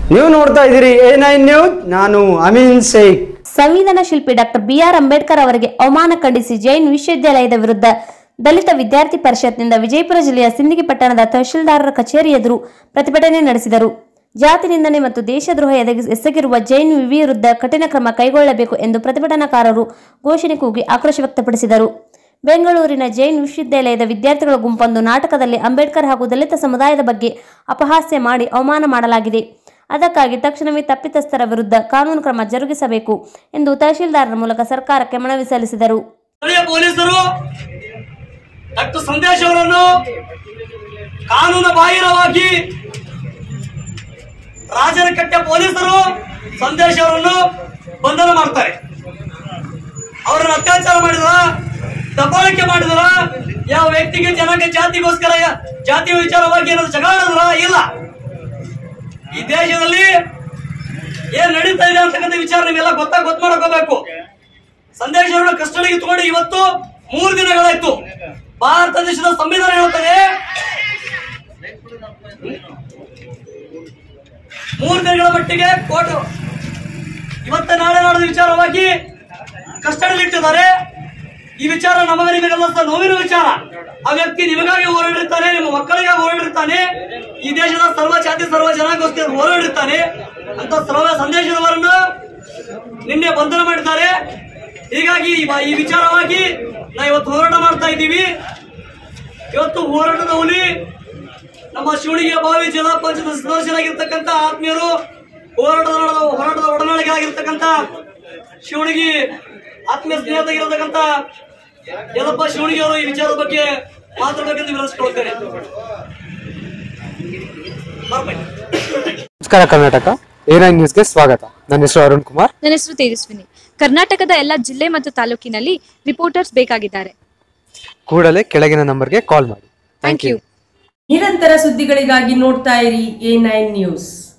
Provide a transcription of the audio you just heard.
ನೀವು ನೋಡ್ತಾ ಇದ್ದೀರಿ ಎ ನೈನ್ ನ್ಯೂಸ್ ನಾನು ಅಮೀನ್ ಶೇಖ್ ಸಂವಿಧಾನ ಶಿಲ್ಪಿ ಡಾಕ್ಟರ್ ಬಿಆರ್ ಅಂಬೇಡ್ಕರ್ ಅವರಿಗೆ ಅವಮಾನ ಖಂಡಿಸಿ ಜೈನ್ ವಿಶ್ವವಿದ್ಯಾಲಯದ ವಿರುದ್ಧ ದಲಿತ ವಿದ್ಯಾರ್ಥಿ ಪರಿಷತ್ನಿಂದ ವಿಜಯಪುರ ಜಿಲ್ಲೆಯ ಸಿಂದಗಿ ಪಟ್ಟಣದ ತಹಶೀಲ್ದಾರರ ಕಚೇರಿ ಎದುರು ಪ್ರತಿಭಟನೆ ನಡೆಸಿದರು ಜಾತಿ ನಿಂದನೆ ಮತ್ತು ದೇಶದ್ರೋಹ ಎದಗಿ- ಎಸಗಿರುವ ಜೈನ್ ವಿರುದ್ಧ ಕಠಿಣ ಕ್ರಮ ಕೈಗೊಳ್ಳಬೇಕು ಎಂದು ಪ್ರತಿಭಟನಾಕಾರರು ಘೋಷಣೆ ಕೂಗಿ ಆಕ್ರೋಶ ವ್ಯಕ್ತಪಡಿಸಿದರು ಬೆಂಗಳೂರಿನ ಜೈನ್ ವಿಶ್ವವಿದ್ಯಾಲಯದ ವಿದ್ಯಾರ್ಥಿಗಳ ಗುಂಪೊಂದು ನಾಟಕದಲ್ಲಿ ಅಂಬೇಡ್ಕರ್ ಹಾಗೂ ದಲಿತ ಸಮುದಾಯದ ಬಗ್ಗೆ ಅಪಹಾಸ್ಯ ಮಾಡಿ ಅವಮಾನ ಮಾಡಲಾಗಿದೆ ಅದಕ್ಕಾಗಿ ತಕ್ಷಣವೇ ತಪ್ಪಿತಸ್ಥರ ವಿರುದ್ಧ ಕಾನೂನು ಕ್ರಮ ಜರುಗಿಸಬೇಕು ಎಂದು ತಹಶೀಲ್ದಾರರ ಮೂಲಕ ಸರ್ಕಾರಕ್ಕೆ ಮನವಿ ಸಲ್ಲಿಸಿದರು ಸ್ಥಳೀಯ ಪೊಲೀಸರು ಡಾಕ್ಟರ್ ಸಂದೇಶ್ ಅವರನ್ನು ಕಾನೂನು ಬಾಹಿರವಾಗಿ ರಾಜನಕಟ್ಟೆ ಪೊಲೀಸರು ಸಂದೇಶ್ ಅವರನ್ನು ಬಂಧನ ಮಾಡ್ತಾರೆ ಅವರನ್ನು ಅತ್ಯಾಚಾರ ಮಾಡಿದ್ರ ದಬ್ಬಾಳಿಕೆ ಮಾಡಿದ್ರ ಯಾವ ವ್ಯಕ್ತಿಗೆ ಜನಕ್ಕೆ ಜಾತಿಗೋಸ್ಕರ ಜಾತಿ ವಿಚಾರವಾಗಿ ಏನಾದ್ರು ಜಗಳ ಆಡಿದ್ರ ಇಲ್ಲ ಈ ದೇಶದಲ್ಲಿ ಏನ್ ನಡೀತಾ ಇದೆ ಅಂತಕ್ಕಂಥ ವಿಚಾರ ನೀವೆಲ್ಲ ಗೊತ್ತಾಗ ಗೊತ್ತು ಮಾಡ್ಕೋಬೇಕು ಸಂದೇಶ ಅವರನ್ನ ಕಸ್ಟಡಿಗೆ ತಗೊಂಡು ಇವತ್ತು ಮೂರು ದಿನಗಳಾಯ್ತು ಭಾರತ ದೇಶದ ಸಂವಿಧಾನ ಹೇಳುತ್ತದೆ ಮೂರು ದಿನಗಳ ಮಟ್ಟಿಗೆ ಕೋರ್ಟ್ ಇವತ್ತ ನಾಳೆ ನಾಡಿದ ವಿಚಾರವಾಗಿ ಕಸ್ಟಡಿಯಲ್ಲಿ ಇಟ್ಟಿದ್ದಾರೆ ಈ ವಿಚಾರ ನಮಗೆ ನಿಮಗೆಲ್ಲ ಸಹ ನೋವಿನ ವಿಚಾರ ಆ ವ್ಯಕ್ತಿ ನಿಮಗಾಗಿ ಹೋರಾಡಿರ್ತಾನೆ ನಿಮ್ಮ ಮಕ್ಕಳಿಗಾಗಿ ಹೋರಾಡಿರ್ತಾನೆ ಈ ದೇಶದ ಸರ್ವ ಜಾತಿ ಸರ್ವ ಜನಾಂಗೋಸ್ಕರ ಹೋರಾಡಿರ್ತಾನೆ ಅಂತ ಸರ್ವ ಸಂದೇಶದವರನ್ನು ನಿನ್ನೆ ಬಂಧನ ಮಾಡಿದ್ದಾರೆ ಹೀಗಾಗಿ ಈ ಬ- ಈ ವಿಚಾರವಾಗಿ ನಾವು ಇವತ್ತು ಹೋರಾಟ ಮಾಡ್ತಾ ಇದ್ದೀವಿ ಇವತ್ತು ಹೋರಾಟದ ಹುಲಿ ನಮ್ಮ ಶಿವಣಿಗೆ ಭಾವಿ ಜಿಲ್ಲಾ ಪಂಚಾಯತ್ ಸದಸ್ಯರಾಗಿರ್ತಕ್ಕಂಥ ಆತ್ಮೀಯರು ಹೋರಾಟದ ಹೋರಾಟದ ಒಡನಾಡಿಗೆ ಆಗಿರ್ತಕ್ಕಂಥ ಶಿವಣಿಗೆ ಆತ್ಮೀಯ ಸ್ನೇಹಿತರಾಗಿರ್ತಕ್ಕಂಥ ಯಲ್ಲಪ್ಪ ಶಿವಣಿಗೆ ಅವರು ಈ ವಿಚಾರದ ಬಗ್ಗೆ ಮಾತಾಡಬೇಕೆಂದು ವಿವರಿಸಿಕೊಳ್ತೇನೆ ಬರ್ಬೇಕು. ನಮಸ್ಕಾರ ಕರ್ನಾಟಕ ಎ ನೈನ್ ನ್ಯೂಸ್ಗೆ ಸ್ವಾಗತ ನನ್ನ ಹೆಸರು ಅರುಣ್ ಕುಮಾರ್ ನನ್ನ ಹೆಸರು ತೇಜಸ್ವಿನಿ ಕರ್ನಾಟಕದ ಎಲ್ಲ ಜಿಲ್ಲೆ ಮತ್ತು ತಾಲೂಕಿನಲ್ಲಿ ರಿಪೋರ್ಟರ್ಸ್ ಬೇಕಾಗಿದ್ದಾರೆ ಕೂಡಲೇ ಕೆಳಗಿನ ನಂಬರ್ಗೆ ಕಾಲ್ ಮಾಡಿ ಥ್ಯಾಂಕ್ ಯು ನಿರಂತರ ಸುದ್ದಿಗಳಿಗಾಗಿ ನೋಡ್ತಾ ಇರಿ ಎ ನೈನ್ ನ್ಯೂಸ್